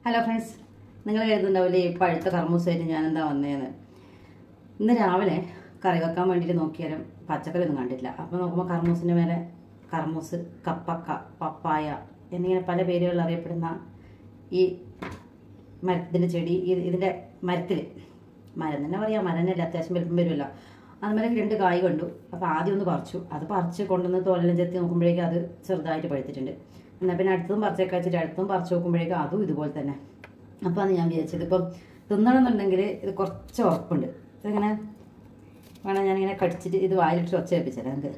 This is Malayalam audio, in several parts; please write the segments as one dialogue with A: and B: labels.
A: ഹലോ ഫ്രണ്ട്സ് നിങ്ങൾ എഴുതുന്നുണ്ടാവില്ലേ ഈ പഴുത്ത കർമ്മൂസായിട്ട് ഞാൻ എന്താ വന്നേന്ന് ഇന്ന് രാവിലെ കറി വെക്കാൻ വേണ്ടിയിട്ട് നോക്കിയാലും പച്ചക്കറി ഒന്നും കണ്ടില്ല അപ്പോൾ നോക്കുമ്പോൾ കർമ്മൂസിൻ്റെ മേലെ കർമ്മൂസ് കപ്പക്ക പപ്പായ എന്നിങ്ങനെ പല പേരുകളിൽ അറിയപ്പെടുന്ന ഈ മരത്തിൻ്റെ ചെടി ഇത് ഇതിൻ്റെ മരത്തിൽ മരം തന്നെ പറയാം മരം തന്നെ അത്യാവശ്യം വലുപ്പം വരുമല്ലോ അതുപോലെ രണ്ട് കായ് കണ്ടു അപ്പോൾ ആദ്യം ഒന്ന് പറിച്ചു അത് പറിച്ച് കൊണ്ടുവന്ന് തോലെല്ലാം ചെത്തി നോക്കുമ്പോഴേക്കും അത് ചെറുതായിട്ട് പഴുത്തിട്ടുണ്ട് എന്നാൽ പിന്നെ അടുത്തതും പറിച്ചേക്കാ വെച്ചിട്ട് അടുത്തതും പറിച്ച് നോക്കുമ്പോഴേക്കും അതും ഇതുപോലെ തന്നെ അപ്പോൾ അത് ഞാൻ വിചാരിച്ചത് ഇപ്പം തിന്നണമെന്നുണ്ടെങ്കിൽ ഇത് കുറച്ച് ഉറപ്പുണ്ട് ഇതിങ്ങനെ വേണം ഞാനിങ്ങനെ കടിച്ചിട്ട് ഇത് വായിലിട്ട് ഒച്ച വെപ്പിച്ചത് എനിക്ക്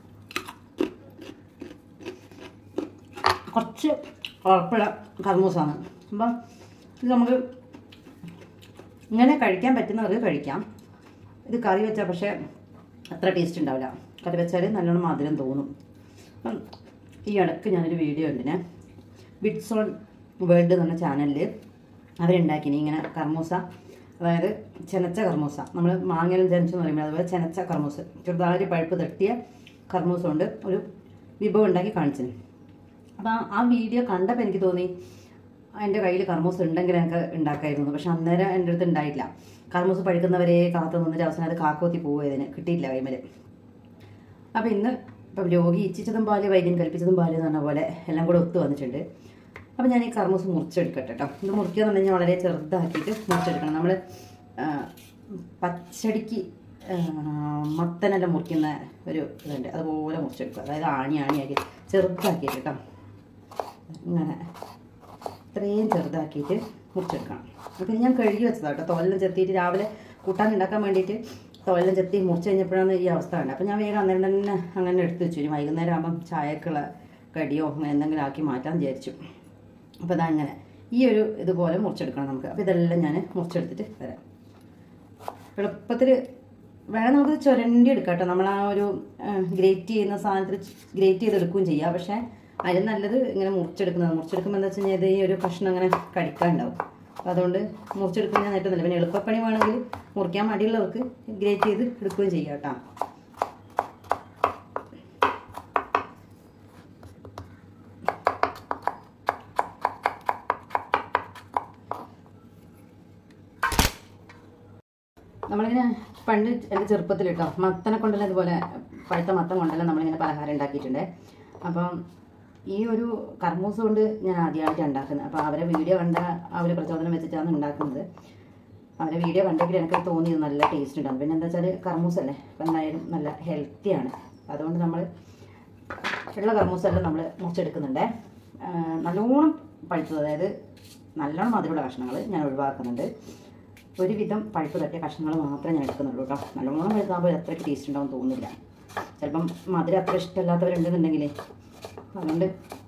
A: കുറച്ച് ഉറപ്പുള്ള കർമ്മൂസാണ് അപ്പം ഇത് നമുക്ക് ഇങ്ങനെ കഴിക്കാൻ പറ്റുന്നവർക്ക് കഴിക്കാം ഇത് കറി വെച്ചാൽ പക്ഷേ അത്ര ടേസ്റ്റ് ഉണ്ടാവില്ല കറി വെച്ചാൽ നല്ലോണം മധുരം തോന്നും അപ്പം ഈ ഇടയ്ക്ക് ഞാനൊരു വീഡിയോ ഉണ്ടിനെ ബിറ്റ്സ് ഓൺ വേൾഡ് എന്ന് പറഞ്ഞ ചാനലിൽ അവരുണ്ടാക്കിനി ഇങ്ങനെ കർമൂസ അതായത് ചെനച്ച കർമൂസ നമ്മൾ മാങ്ങയിലും ചെനച്ചെന്ന് പറയുമ്പോൾ അതുപോലെ ചെനച്ച കർമൂസ് ചെറുതായി പഴുപ്പ് തട്ടിയ കർമൂസ കൊണ്ട് ഒരു വിഭവം ഉണ്ടാക്കി കാണിച്ചിന് അപ്പം ആ വീഡിയോ കണ്ടപ്പോൾ എനിക്ക് തോന്നി എൻ്റെ കയ്യിൽ കർമൂസ് ഉണ്ടെങ്കിൽ എനിക്ക് ഉണ്ടാക്കായിരുന്നു പക്ഷെ അന്നേരം എൻ്റെ അടുത്ത് ഉണ്ടായിട്ടില്ല കർമൂസ് പഴുക്കുന്നവരെ കാത്തു നിന്നിട്ട് അവസാനം അത് കാക്കോത്തി പോവുകയതിന് കിട്ടിയില്ല കൈമല് അപ്പം ഇന്ന് ഇപ്പം രോഗി ഇച്ഛിച്ചതും പാല് വൈദ്യം കൽപ്പിച്ചതും പാല് എന്ന് പറഞ്ഞ പോലെ എല്ലാം കൂടെ ഒത്തു വന്നിട്ടുണ്ട് അപ്പം ഞാൻ ഈ കർമൂസ് മുറിച്ചെടുക്കട്ടെ കേട്ടോ ഇത് മുറിക്കുക എന്ന് പറഞ്ഞു കഴിഞ്ഞാൽ വളരെ ചെറുതാക്കിയിട്ട് മുറിച്ചെടുക്കണം നമ്മൾ പച്ചടിക്ക് ആ, മത്തനെല്ലാം മുറിക്കുന്ന ഒരു ഇതുണ്ട് അതുപോലെ മുറിച്ചെടുക്കുക അതായത് ആണി ആണിയാക്കി ചെറുതാക്കിയിട്ട് കേട്ടോ ഇങ്ങനെ ഇത്രയും ചെറുതാക്കിയിട്ട് മുറിച്ചെടുക്കണം അപ്പം ഞാൻ കഴുകി വെച്ചതാണ് കേട്ടോ തോലെല്ലാം ചെത്തിയിട്ട് രാവിലെ കൂട്ടാൻ ഉണ്ടാക്കാൻ വേണ്ടിയിട്ട് തോലെല്ലാം ചെത്തി മുറിച്ച് കഴിഞ്ഞപ്പോഴാണ് ഈ അവസ്ഥ ഉണ്ട് അപ്പം ഞാൻ വേഗം അന്നേരം തന്നെ അങ്ങനെ എടുത്ത് വെച്ചു ഇനി വൈകുന്നേരം ആകുമ്പം ചായക്കുള്ള കടിയോ അങ്ങനെ എന്തെങ്കിലും ആക്കി മാറ്റാൻ വിചാരിച്ചു അപ്പോൾ അതങ്ങനെ ഈ ഒരു ഇതുപോലെ മുറിച്ചെടുക്കണം നമുക്ക് അപ്പോൾ ഇതെല്ലാം ഞാൻ മുറിച്ചെടുത്തിട്ട് വരാം എളുപ്പത്തിൽ വേണം നമുക്ക് ചുരണ്ടി എടുക്കാം കേട്ടോ നമ്മൾ ആ ഒരു ഗ്രേറ്റ് ചെയ്യുന്ന സാധനത്തിൽ ഗ്രേറ്റ് ചെയ്തെടുക്കുകയും ചെയ്യാം പക്ഷേ അതിന് നല്ലത് ഇങ്ങനെ മുറിച്ചെടുക്കുന്നത് മുറിച്ചെടുക്കുമ്പോൾ എന്താ വെച്ച് കഴിഞ്ഞാൽ ഇത് ഈ ഒരു കഷ്ണം അങ്ങനെ കടിക്കാനുണ്ടാവും അപ്പോൾ അതുകൊണ്ട് മുറിച്ചെടുക്കുന്നത് ഏറ്റവും നല്ല പിന്നെ എളുപ്പപ്പണി വേണമെങ്കിൽ മുറിക്കാൻ മടിയുള്ളവർക്ക് ഗ്രേറ്റ് ചെയ്ത് എടുക്കുകയും ചെയ്യാം കേട്ടോ നമ്മളിങ്ങനെ പണ്ട് എൻ്റെ ചെറുപ്പത്തിൽ കേട്ടോ മത്തനെ കൊണ്ടെല്ലാം ഇതുപോലെ പഴുത്ത മത്തം കൊണ്ടെല്ലാം നമ്മളിങ്ങനെ പലഹാരം ഉണ്ടാക്കിയിട്ടുണ്ട് അപ്പം ഈ ഒരു കർമ്മൂസ് കൊണ്ട് ഞാൻ ആദ്യമായിട്ട് ഉണ്ടാക്കുന്നത് അപ്പോൾ അവരെ വീഡിയോ കണ്ട ആ ഒരു പ്രചോദനം വെച്ചിട്ടാണ് ഉണ്ടാക്കുന്നത് അവരെ വീഡിയോ കണ്ടെങ്കിൽ എനിക്ക് തോന്നിയത് നല്ല ടേസ്റ്റ് ഉണ്ടാകും പിന്നെ എന്താ വെച്ചാൽ കർമ്മൂസ് അല്ലേ അപ്പം എന്തായാലും നല്ല ഹെൽത്തിയാണ് അതുകൊണ്ട് നമ്മൾ ഉള്ള കർമ്മൂസെല്ലാം നമ്മൾ മുറിച്ചെടുക്കുന്നുണ്ട് ആ, നല്ലോണം പഴുത്തത് അതായത് നല്ലോണം മധുരമുള്ള കഷ്ണങ്ങൾ ഞാൻ ഒഴിവാക്കുന്നുണ്ട് ഒരുവിധം പഴുപ്പ് തട്ടിയ കഷ്ണങ്ങൾ മാത്രമേ ഞാൻ എടുക്കുന്നുള്ളൂ കേട്ടോ നല്ലോണം പഴുത്താകുമ്പോൾ അത്രയ്ക്ക് ടേസ്റ്റ് ഉണ്ടാവും തോന്നുന്നില്ല ചിലപ്പം മധുരം അത്ര ഇഷ്ടമില്ലാത്തവരുണ്ടെന്നുണ്ടെങ്കിലേ അതുകൊണ്ട്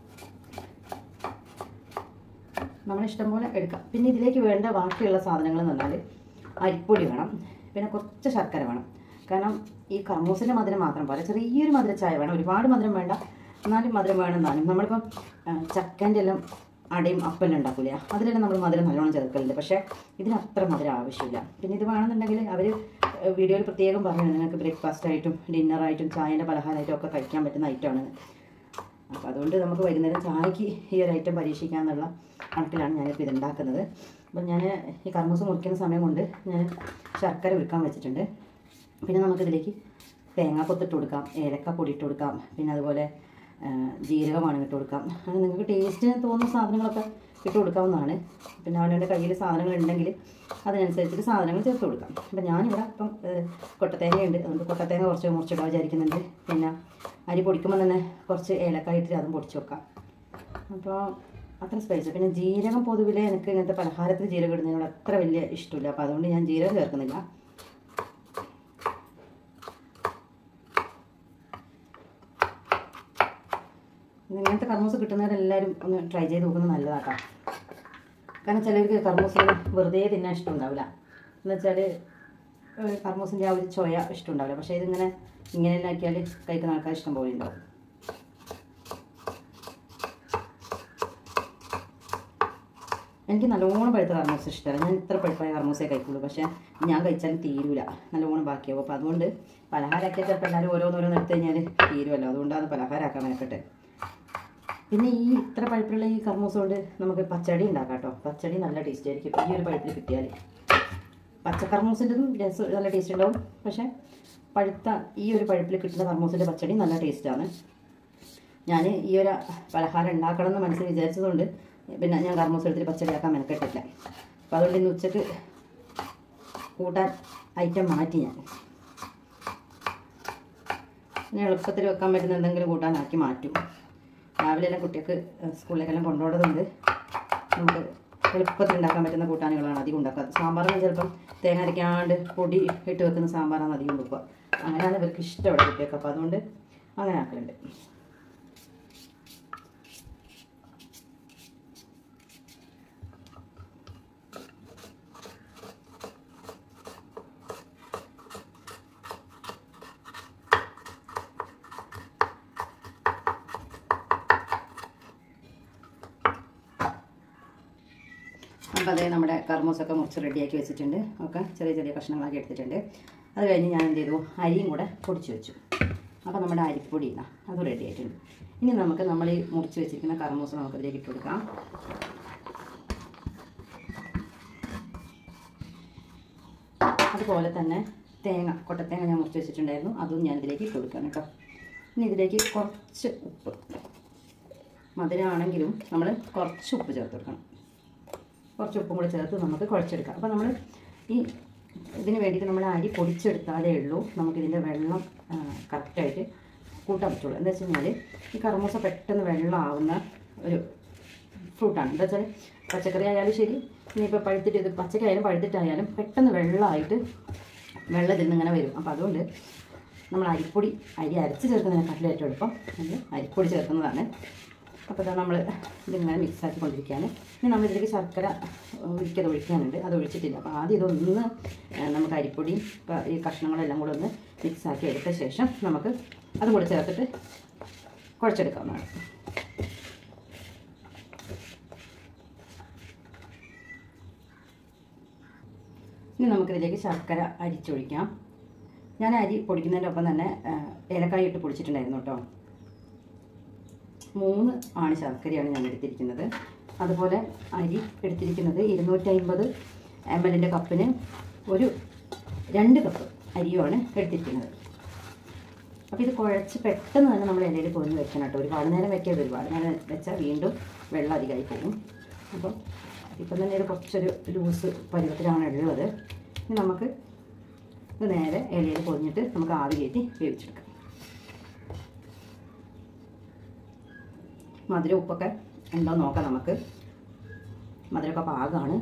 A: നമ്മൾ ഇഷ്ടം പോലെ എടുക്കാം പിന്നെ ഇതിലേക്ക് വേണ്ട ബാക്കിയുള്ള സാധനങ്ങൾ എന്ന് പറഞ്ഞാൽ അരിപ്പൊടി വേണം പിന്നെ കുറച്ച് ശർക്കര വേണം കാരണം ഈ കർമ്മൂസിൻ്റെ മധുരം മാത്രം പോലെ ചെറിയൊരു മധുര ചായ വേണം ഒരുപാട് മധുരം വേണ്ട എന്നാലും മധുരം വേണം എന്നാലും നമ്മളിപ്പം ആ, ചക്കൻ്റെ എല്ലാം അടയും അപ്പെല്ലാം ഉണ്ടാക്കില്ല അതിലെല്ലാം നമ്മൾ മധുരം നല്ലോണം ചേർക്കലുണ്ട് പക്ഷേ ഇതിന് അത്ര മധുരം ആവശ്യമില്ല പിന്നെ ഇത് വേണമെന്നുണ്ടെങ്കിൽ അവർ വീഡിയോയിൽ പ്രത്യേകം പറഞ്ഞു നിങ്ങൾക്ക് ബ്രേക്ക്ഫാസ്റ്റ് ആയിട്ടും ഡിന്നറായിട്ടും ചായൻ്റെ പലഹാരമായിട്ടും ഒക്കെ കഴിക്കാൻ പറ്റുന്ന ഐറ്റമാണ് അപ്പോൾ അതുകൊണ്ട് നമുക്ക് വൈകുന്നേരം ചായക്ക് ഈ ഒരു ഐറ്റം പരീക്ഷിക്കാമെന്നുള്ള കണക്കിലാണ് ഞാനിപ്പോൾ ഇത് ഉണ്ടാക്കുന്നത് അപ്പം ഞാൻ ഈ കർമ്മൂസ് മുറിക്കുന്ന സമയം കൊണ്ട് ഞാൻ ശർക്കര ഉരുക്കാൻ വെച്ചിട്ടുണ്ട് പിന്നെ നമുക്കിതിലേക്ക് തേങ്ങാക്കൊത്തിട്ട് കൊടുക്കാം ഏലക്ക പൊടി ഇട്ട് കൊടുക്കാം പിന്നെ അതുപോലെ ആ, ജീരകമാണ് ഇട്ട് കൊടുക്കാം അങ്ങനെ നിങ്ങൾക്ക് ടേസ്റ്റിന് തോന്നുന്ന സാധനങ്ങളൊക്കെ ഇട്ട് കൊടുക്കാവുന്നതാണ് പിന്നെ അവനവൻ്റെ കയ്യിൽ സാധനങ്ങൾ ഉണ്ടെങ്കിൽ അതിനനുസരിച്ചിട്ട് സാധനങ്ങൾ ചേർത്ത് കൊടുക്കാം അപ്പം ഞാനിവിടെ ഇപ്പം ഏഹ്, കൊട്ടത്തേങ്ങയുണ്ട് അതുകൊണ്ട് കൊട്ടത്തേങ്ങ കുറച്ച് മുറിച്ചിടാൻ വിചാരിക്കുന്നുണ്ട് പിന്നെ അരി പൊടിക്കുമ്പോൾ തന്നെ കുറച്ച് ഏലക്കായ ഇട്ടിട്ട് അതും പൊടിച്ച് വെക്കാം അപ്പോൾ അത്ര സ്പൈസ് പിന്നെ ജീരകം പൊതുവിലെ എനിക്ക് ഇങ്ങനത്തെ പലഹാരത്തിൽ ജീരകം ഇടുന്നതിനോട് അത്ര വലിയ ഇഷ്ടമില്ല അപ്പോൾ അതുകൊണ്ട് ഞാൻ ജീരകം ചേർക്കുന്നില്ല ഇങ്ങനത്തെ കർമ്മൂസ് കിട്ടുന്നവരെല്ലാവരും ഒന്ന് ട്രൈ ചെയ്ത് നോക്കുന്നത് നല്ലതാട്ടോ കാരണം ചിലർക്ക് കർമ്മൂസിന് വെറുതെ തിന്നാൻ ഇഷ്ടമുണ്ടാവില്ല എന്ന് വെച്ചാൽ കർമ്മൂസിൻ്റെ ആ ഒരു ചോയ ഇഷ്ടമുണ്ടാവില്ല പക്ഷേ ഇതിങ്ങനെ ഇങ്ങനെ തന്നെ ആക്കിയാൽ കഴിക്കുന്ന ആൾക്കാർ ഇഷ്ടം പോലെ ഉണ്ടാവും എനിക്ക് നല്ലോണം പഴുത്ത കർമ്മൂസ് ഇഷ്ടമല്ല ഞാൻ ഇത്ര പഴുപ്പായ കർമ്മൂസേ കഴിക്കുള്ളൂ പക്ഷേ ഞാൻ കഴിച്ചാലും തീരൂല നല്ലോണം ബാക്കിയാവും അപ്പോൾ അതുകൊണ്ട് പലഹാരമാക്കിയാൽ ചിലപ്പോൾ എല്ലാവരും ഓരോന്നോരോന്ന് എടുത്തു കഴിഞ്ഞാൽ തീരുമല്ലോ അതുകൊണ്ടാണ് പലഹാരമാക്കാൻ മെനക്കെട്ട് പിന്നെ ഈ ഇത്ര പഴുപ്പിലുള്ള ഈ കർമ്മൂസ കൊണ്ട് നമുക്ക് പച്ചടി ഉണ്ടാക്കാം കേട്ടോ പച്ചടി നല്ല ടേസ്റ്റ് ആയിരിക്കും ഈ ഒരു പഴുപ്പിൽ കിട്ടിയാൽ പച്ചക്കർമ്മൂസിൻ്റെതും രസം നല്ല ടേസ്റ്റ് ഉണ്ടാവും പക്ഷേ പഴുത്ത ഈ ഒരു പഴുപ്പിൽ കിട്ടുന്ന കർമ്മൂസിൻ്റെ പച്ചടി നല്ല ടേസ്റ്റാണ് ഞാൻ ഈ ഒരു പലഹാരം ഉണ്ടാക്കണം എന്ന് മനസ്സിൽ വിചാരിച്ചതുകൊണ്ട് പിന്നെ ഞാൻ കർമ്മൂസ് എടുത്തിട്ട് പച്ചടിയാക്കാൻ മെനക്കെട്ടില്ല അപ്പോൾ അതുകൊണ്ട് ഇന്ന് ഉച്ചക്ക് കൂട്ടാൻ ഐറ്റം മാറ്റി ഞാൻ പിന്നെ എളുപ്പത്തിൽ വെക്കാൻ പറ്റുന്ന എന്തെങ്കിലും കൂട്ടാനാക്കി മാറ്റും രാവിലെ എല്ലാം കുട്ടികൾക്ക് സ്കൂളിലേക്കെല്ലാം കൊണ്ടുപോകുന്നതുകൊണ്ട് നമുക്ക് എളുപ്പത്തിൽ ഉണ്ടാക്കാൻ പറ്റുന്ന കൂട്ടാനുകളാണ് അധികം ഉണ്ടാക്കുക സാമ്പാറിന് ചിലപ്പം തേങ്ങ അരയ്ക്കാണ്ട് പൊടി ഇട്ട് വെക്കുന്ന സാമ്പാറാണ് അധികം വെക്കുക അങ്ങനെയാണ് ഇവർക്ക് ഇഷ്ടമുള്ള കുട്ടികൾക്ക് അപ്പോൾ അതുകൊണ്ട് അങ്ങനെ ആക്കലുണ്ട് അപ്പോൾ അതേ നമ്മുടെ കർമ്മൂസൊക്കെ മുറിച്ച് റെഡിയാക്കി വെച്ചിട്ടുണ്ട് ഒക്കെ ചെറിയ ചെറിയ കഷ്ണങ്ങളാക്കി എടുത്തിട്ടുണ്ട് അത് കഴിഞ്ഞ് ഞാൻ എന്ത് ചെയ്തു അരിയും കൂടെ പൊടിച്ച് വെച്ചു അപ്പോൾ നമ്മുടെ അരിപ്പൊടി ഇതാ അത് റെഡി ആയിട്ടുണ്ട് ഇനി നമുക്ക് നമ്മൾ ഈ മുറിച്ച് വെച്ചിരിക്കുന്ന കർമ്മൂസ നമുക്ക് ഇതിലേക്ക് ഇട്ട് കൊടുക്കാം അതുപോലെ തന്നെ തേങ്ങ കൊട്ടത്തേങ്ങ ഞാൻ മുറിച്ച് വെച്ചിട്ടുണ്ടായിരുന്നു അതും ഞാൻ ഇതിലേക്ക് ഇട്ട് കൊടുക്കുകയാണ് കേട്ടോ ഇനി ഇതിലേക്ക് കുറച്ച് ഉപ്പ് മധുരമാണെങ്കിലും നമ്മൾ കുറച്ച് ഉപ്പ് ചേർത്ത് കൊടുക്കണം കുറച്ച് ഉപ്പും കൂടി ചേർത്ത് നമുക്ക് കുഴച്ചെടുക്കാം അപ്പോൾ നമ്മൾ ഈ ഇതിന് വേണ്ടിയിട്ട് നമ്മൾ അരി പൊടിച്ചെടുത്താലേ ഉള്ളൂ നമുക്കിതിൻ്റെ വെള്ളം കറക്റ്റായിട്ട് കൂട്ടാൻ പറ്റുള്ളൂ എന്താ വെച്ച് കഴിഞ്ഞാൽ ഈ കർമ്മൂസ പെട്ടെന്ന് വെള്ളം ആവുന്ന ഒരു ഫ്രൂട്ടാണ് എന്താ വെച്ചാൽ പച്ചക്കറി ആയാലും ശരി ഇനിയിപ്പോൾ പഴുത്തിട്ട് ഇത് പച്ചക്കായാലും പഴുത്തിട്ടായാലും പെട്ടെന്ന് വെള്ളമായിട്ട് വെള്ളം ഇതിൽ നിന്ന് ഇങ്ങനെ വരും അപ്പോൾ അതുകൊണ്ട് നമ്മൾ അരിപ്പൊടി അരി അരച്ച് ചേർക്കുന്നതിനെക്കാട്ടിലും ഏറ്റവും എളുപ്പം നമ്മൾ അരിപ്പൊടി ചേർക്കുന്നതാണ് അപ്പോൾ ഇതാ നമ്മൾ ഇതിങ്ങനെ മിക്സ് ആക്കി കൊണ്ടിരിക്കുകയാണ് ഇനി നമ്മൾ ഇതിലേക്ക് ശർക്കര ഒഴിക്കത് ഒഴിക്കാനുണ്ട് അത് ഒഴിച്ചിട്ടില്ല അപ്പോൾ ആദ്യം ഇതൊന്ന് ആ, നമുക്ക് അരിപ്പൊടി ക- ഈ കഷ്ണങ്ങളെല്ലാം കൂടെ ഒന്ന് മിക്സ് ആക്കി എടുത്ത ശേഷം നമുക്ക് അതും കൂടെ ചേർത്തിട്ട് കുഴച്ചെടുക്കാവുന്നതാണ് ഇനി നമുക്കിതിലേക്ക് ശർക്കര അരിച്ചൊഴിക്കാം ഞാൻ അരി പൊടിക്കുന്നതിൻ്റെ ഒപ്പം തന്നെ ആ, ഏലക്കായ ഇട്ട് പൊടിച്ചിട്ടുണ്ടായിരുന്നു കേട്ടോ മൂന്ന് ആണ് ശർക്കരയാണ് ഞാൻ എടുത്തിരിക്കുന്നത് അതുപോലെ അരി എടുത്തിരിക്കുന്നത് ഇരുന്നൂറ്റി അമ്പത് എം എല്ലിൻ്റെ കപ്പിന് ഒരു രണ്ട് കപ്പ് അരിയുമാണ് എടുത്തിരിക്കുന്നത് അപ്പോൾ ഇത് കുഴച്ച് പെട്ടെന്ന് തന്നെ നമ്മൾ ഇലയിൽ പൊതിഞ്ഞ് വെക്കണം കേട്ടോ ഒരുപാട് നേരം വെക്കരുത് ഒരുപാട് നേരം വെച്ചാൽ വീണ്ടും വെള്ളം അധികമായി പോകും അപ്പം ഇപ്പം തന്നെ ഇത് കുറച്ചൊരു ലൂസ് പരുവത്തിലാണ് ഉള്ളത് ഇനി നമുക്ക് ഇത് നേരെ ഇലയിൽ പൊതിഞ്ഞിട്ട് നമുക്ക് ആവി കയറ്റി വേവിച്ചെടുക്കാം മധുരം ഉപ്പൊക്കെ ഉണ്ടോ എന്ന് നോക്കാം നമുക്ക് മധുരമൊക്കെ പാകമാണ്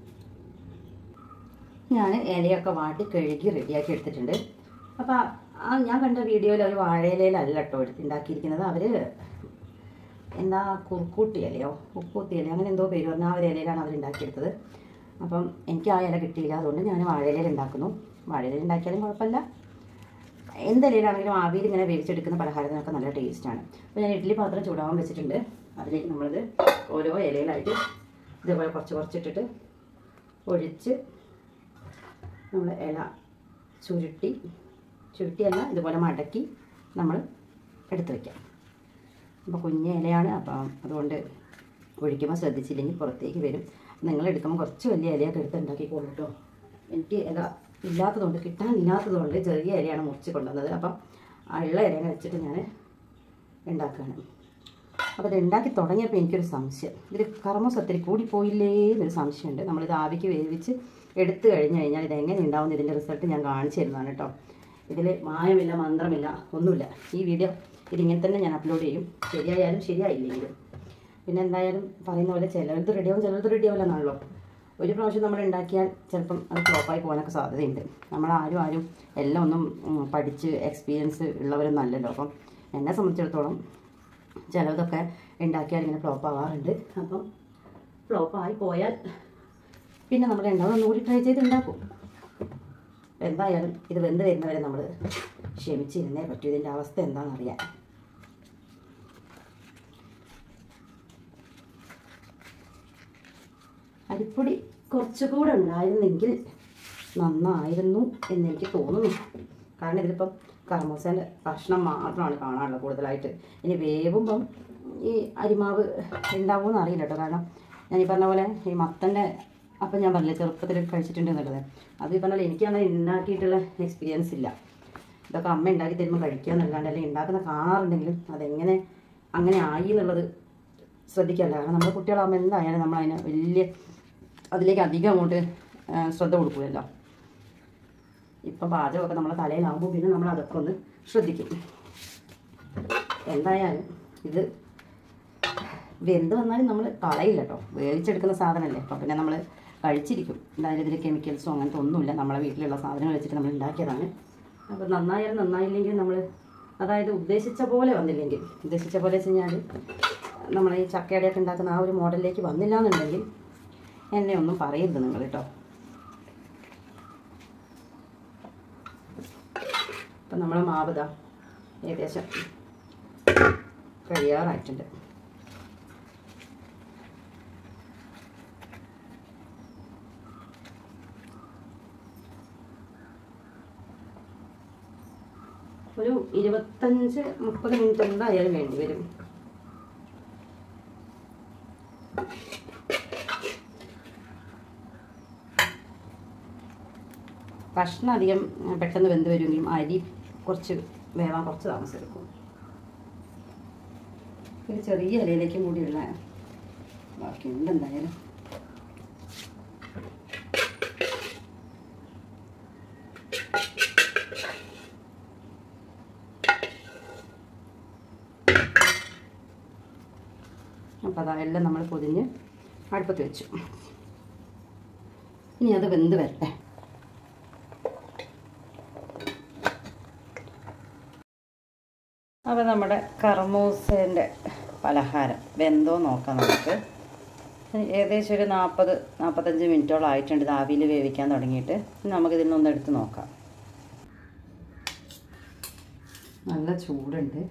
A: ഞാൻ ഇലയൊക്കെ വാട്ടി കഴുകി റെഡിയാക്കി എടുത്തിട്ടുണ്ട് അപ്പോൾ ആ ഞാൻ കണ്ട വീഡിയോയിൽ ഒരു വാഴയിലയിലല്ല കേട്ടോ എടുത്ത് ഉണ്ടാക്കിയിരിക്കുന്നത് അവർ എന്താ കുറുക്കൂട്ടി ഇലയോ ഉപ്പൂത്തി ഇല അങ്ങനെ എന്തോ പേര് പറഞ്ഞാൽ ആ ഒരു ഇലയിലാണ് അവർ ഉണ്ടാക്കിയെടുത്തത് അപ്പം എനിക്ക് ആ ഇല കിട്ടിയില്ല അതുകൊണ്ട് ഞാൻ വാഴയിലയിൽ ഉണ്ടാക്കുന്നു വാഴയിലയിൽ ഉണ്ടാക്കിയാലും കുഴപ്പമില്ല എന്തിലയിലാണെങ്കിലും ആവിയിൽ ഇങ്ങനെ വേവിച്ചെടുക്കുന്ന പലഹാരത്തിനൊക്കെ നല്ല ടേസ്റ്റാണ് അപ്പോൾ ഞാൻ ഇഡ്ഡലി പാത്രം ചൂടാവാൻ വെച്ചിട്ടുണ്ട് അതിലേക്ക് നമ്മളിത് ഓരോ ഇലയിലായിട്ട് ഇതേപോലെ കുറച്ച് കുറച്ചിട്ടിട്ട് ഒഴിച്ച് നമ്മൾ ഇല ചുരുട്ടി ചുരുട്ടിയല്ല ഇതുപോലെ മടക്കി നമ്മൾ എടുത്ത് വയ്ക്കാം അപ്പോൾ കുഞ്ഞ ഇലയാണ് അപ്പം അതുകൊണ്ട് ഒഴിക്കുമ്പോൾ ശ്രദ്ധിച്ചില്ലെങ്കിൽ പുറത്തേക്ക് വരും നിങ്ങൾ എടുക്കുമ്പോൾ കുറച്ച് വലിയ ഇലയൊക്കെ എടുത്ത് ഉണ്ടാക്കിക്കോളൂ കേട്ടോ എനിക്ക് ഇല ഇല്ലാത്തതുകൊണ്ട് കിട്ടാനില്ലാത്തതുകൊണ്ട് ചെറിയ ഇലയാണ് മുറിച്ച് കൊണ്ടുവന്നത് അപ്പം ആ ഉള്ള ഇലയെ വെച്ചിട്ട് ഞാൻ ഉണ്ടാക്കുകയാണ് അപ്പോൾ ഇത് ഉണ്ടാക്കി തുടങ്ങിയപ്പോൾ എനിക്കൊരു സംശയം ഇതിൽ കർമ്മസ് ഒത്തിരി കൂടിപ്പോയില്ലേ എന്നൊരു സംശയമുണ്ട് നമ്മളിത് ആവിക്ക് വേവിച്ച് എടുത്തു കഴിഞ്ഞ് കഴിഞ്ഞാൽ ഇത് എങ്ങനെ ഉണ്ടാവുന്ന ഇതിൻ്റെ റിസൾട്ട് ഞാൻ കാണിച്ചു തരുന്നതാണ് കേട്ടോ ഇതിൽ മായമില്ല മന്ത്രമില്ല ഒന്നുമില്ല ഈ വീഡിയോ ഇതിങ്ങനെ തന്നെ ഞാൻ അപ്ലോഡ് ചെയ്യും ശരിയായാലും ശരിയായില്ലെങ്കിലും പിന്നെ എന്തായാലും പറയുന്ന പോലെ ചിലത് റെഡിയാവും ചിലത് റെഡിയാവില്ല എന്നാണല്ലോ ഒരു പ്രാവശ്യം നമ്മൾ ഉണ്ടാക്കിയാൽ ചിലപ്പം അത് ഫ്ലോപ്പായി പോകാനൊക്കെ സാധ്യതയുണ്ട് നമ്മൾ ആരും ആരും എല്ലാം ഒന്നും ഉം, പഠിച്ച് എക്സ്പീരിയൻസ് ഉള്ളവരൊന്നും അല്ലല്ലോ അപ്പം എന്നെ സംബന്ധിച്ചിടത്തോളം ചിലതൊക്കെ ഉണ്ടാക്കിയാൽ ഇങ്ങനെ ഫ്ലോപ്പ് ആവാറുണ്ട് അപ്പം ഫ്ലോപ്പായി പോയാൽ പിന്നെ നമ്മൾ രണ്ടാമത് ഒന്നുകൂടി ട്രൈ ചെയ്ത് ഉണ്ടാക്കും എന്തായാലും ഇത് വെന്ത് വരുന്നവരെ നമ്മൾ ക്ഷമിച്ചിരുന്നേ പറ്റൂ ഇതിൻ്റെ അവസ്ഥ എന്താണെന്ന് അറിയാൻ അരിപ്പൊടി കുറച്ചുകൂടെ ഉണ്ടായിരുന്നെങ്കിൽ നന്നായിരുന്നു എന്നെനിക്ക് തോന്നുന്നു കാരണം ഇതിലിപ്പം കർമ്മൂസേൻ്റെ കഷ്ണം മാത്രമാണ് കാണാനുള്ളത് കൂടുതലായിട്ട് ഇനി വേവുമ്പം ഈ അരിമാവ് ഉണ്ടാവുമെന്ന് അറിയില്ല കേട്ടോ കാരണം ഞാൻ ഈ പറഞ്ഞ പോലെ ഈ മത്തൻ്റെ അപ്പം ഞാൻ പറഞ്ഞില്ലേ ചെറുപ്പത്തിൽ കഴിച്ചിട്ടുണ്ട് എന്നുള്ളത് അത് ഈ പറഞ്ഞ പോലെ എനിക്കങ്ങനെ ഉണ്ടാക്കിയിട്ടുള്ള എക്സ്പീരിയൻസ് ഇല്ല ഇതൊക്കെ അമ്മ ഉണ്ടാക്കി തരുമ്പോൾ കഴിക്കുക എന്നല്ലാണ്ട് അല്ലെങ്കിൽ ഉണ്ടാക്കുന്ന കാണാറുണ്ടെങ്കിലും അതെങ്ങനെ അങ്ങനെ ആയി എന്നുള്ളത് ശ്രദ്ധിക്കാറില്ല കാരണം നമ്മുടെ കുട്ടികളാകുമ്പോൾ എന്തായാലും നമ്മൾ അതിന് വലിയ അതിലേക്ക് അധികം അങ്ങോട്ട് ആ, ശ്രദ്ധ കൊടുക്കുകയല്ലോ ഇപ്പം പാചകമൊക്കെ നമ്മളെ തലയിലാകുമ്പോൾ പിന്നെ നമ്മൾ അതൊക്കെ ഒന്ന് ശ്രദ്ധിക്കും എന്തായാലും ഇത് വെന്ത് വന്നാലും നമ്മൾ കളയില്ല കേട്ടോ വേവിച്ചെടുക്കുന്ന സാധനമല്ലേ അപ്പം പിന്നെ നമ്മൾ കഴിച്ചിരിക്കും എന്തായാലും ഇതിൽ കെമിക്കൽസോ അങ്ങനത്തെ ഒന്നുമില്ല നമ്മളെ വീട്ടിലുള്ള സാധനങ്ങൾ വെച്ചിട്ട് നമ്മൾ ഉണ്ടാക്കിയതാണ് അപ്പോൾ നന്നായാലും നന്നായില്ലെങ്കിൽ നമ്മൾ അതായത് ഉദ്ദേശിച്ച പോലെ വന്നില്ലെങ്കിൽ ഉദ്ദേശിച്ച പോലെ വെച്ച് കഴിഞ്ഞാൽ നമ്മൾ ഈ ചക്കയുടെയൊക്കെ ഉണ്ടാക്കുന്ന ആ ഒരു മോഡലിലേക്ക് വന്നില്ല എന്നുണ്ടെങ്കിൽ എന്നെ ഒന്നും പറയരുത് നിങ്ങൾ കേട്ടോ അപ്പം നമ്മളെ മാവ് ഇതാ ഏകദേശം കഴിയാറായിട്ടുണ്ട് ഒരു ഇരുപത്തഞ്ച് മുപ്പത് മിനിറ്റ് എന്തായാലും വേണ്ടി വരും കഷ്ണം അധികം ഏ, പെട്ടെന്ന് വെന്ത് വരുമെങ്കിലും അരി കുറച്ച് വേവാൻ കുറച്ച് താമസം എടുക്കും ഒരു ചെറിയ ഇലയിലേക്കും കൂടിയുള്ള ബാക്കിയുണ്ട് എന്തായാലും അപ്പോൾ അതാ എല്ലാം നമ്മൾ പൊതിഞ്ഞ് അടുപ്പത്ത് വെച്ചു ഇനി അത് വെന്ത് വരട്ടെ അപ്പോൾ നമ്മുടെ കർമൂസേൻ്റെ പലഹാരം വെന്തോ നോക്കാം നമുക്ക് ഏകദേശം ഒരു നാൽപ്പത് നാൽപ്പത്തഞ്ച് മിനിറ്റോളം ആയിട്ടുണ്ട് ഇത് ആവിയിൽ വേവിക്കാൻ തുടങ്ങിയിട്ട് ഇനി നമുക്കിതിൽ നിന്നൊന്ന് എടുത്ത് നോക്കാം നല്ല ചൂടുണ്ട്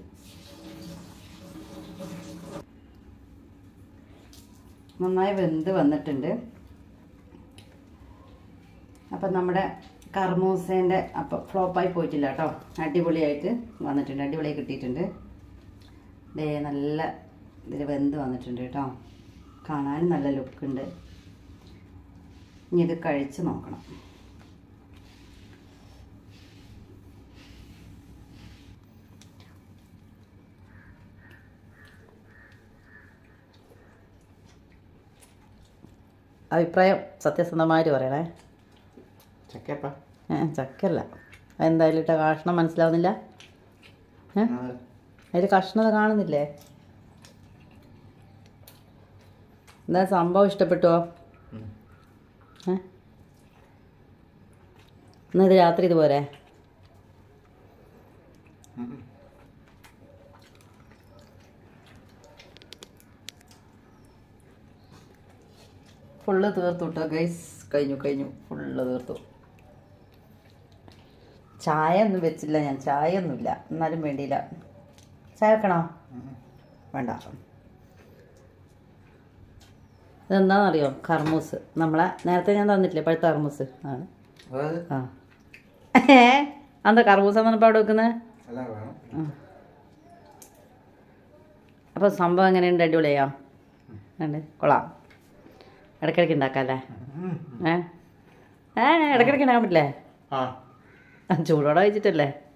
A: നന്നായി വെന്ത് വന്നിട്ടുണ്ട് അപ്പം നമ്മുടെ കർമൂസേൻ്റെ അപ്പം ഫ്ലോപ്പായി പോയിട്ടില്ല കേട്ടോ അടിപൊളിയായിട്ട് വന്നിട്ടുണ്ട് അടിപൊളിയായി കിട്ടിയിട്ടുണ്ട് ദേ നല്ല ഇതിൽ വെന്ത് വന്നിട്ടുണ്ട് കേട്ടോ കാണാനും നല്ല ലുക്കുണ്ട് ഇനി ഇത് കഴിച്ച് നോക്കണം അഭിപ്രായം സത്യസന്ധമായിട്ട് പറയണേ
B: ചക്കപ്പ
A: ഏ ചക്കല്ല എന്തായാലും ഇട്ട കഷ്ണം മനസ്സിലാവുന്നില്ല ഏ അതിൽ കഷ്ണത കാണുന്നില്ലേ എന്താ സംഭവം ഇഷ്ടപ്പെട്ടോ ഏ എന്നാ ഇത് രാത്രി ഇതുപോലെ ഫുള്ള് തീർത്തു കേട്ടോ ഗൈസ് കഴിഞ്ഞു കഴിഞ്ഞു ഫുള്ള് തീർത്തു ചായ ഒന്നും വെച്ചില്ല ഞാൻ ചായ ഒന്നുമില്ല എന്നാലും വേണ്ടിയില്ല ചായ വെക്കണോ വേണ്ട ഇതെന്താണെന്നറിയോ കർമൂസ് നമ്മളെ നേരത്തെ ഞാൻ തന്നിട്ടില്ലേ പഴുത്ത കർമൂസ് ആണ്
B: അതായത്
A: ആ ഏ എന്താ കർമൂസ എന്നപ്പോൾ അവിടെ വെക്കുന്നത്
B: അല്ല വേണം
A: അപ്പോൾ സംഭവം എങ്ങനെയുണ്ട് അടിപൊളിയാ ഉണ്ട് കൊള്ളാം ഇടയ്ക്കിടയ്ക്ക് ഉണ്ടാക്കാമല്ലേ ഏ ഏ ഇടയ്ക്കിടയ്ക്ക് ഉണ്ടാക്കാൻ പറ്റില്ലേ
B: ആ
A: ചൂടോടെ വെച്ചിട്ടല്ലേ